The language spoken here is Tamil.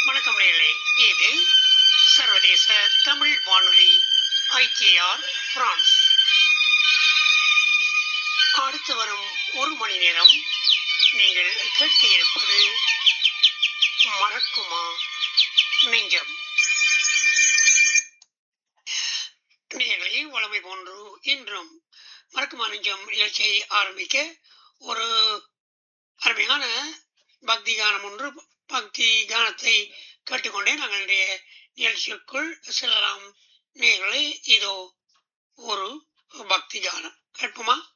வணக்கம் நேயர்களே இது சர்வதேச தமிழ் வானொலி ஐடிஆர் பிரான்ஸ் அடுத்து வரும் ஒரு மணி நேரம் நீங்கள் கேட்க இருப்பது மறக்குமா நெஞ்சம் நேயர்களே வளமை போன்று இன்றும் மறக்குமா நெஞ்சம் நிகழ்ச்சியை ஆரம்பிக்க ஒரு அருமையான பக்தி கானம் ஒன்று பக்தி கானத்தை கேட்டுக்கொண்டே நாங்களுடைய நிகழ்ச்சிக்குள் செல்லலாம் நேர்களே இதோ ஒரு பக்தி கானம் கேட்போமா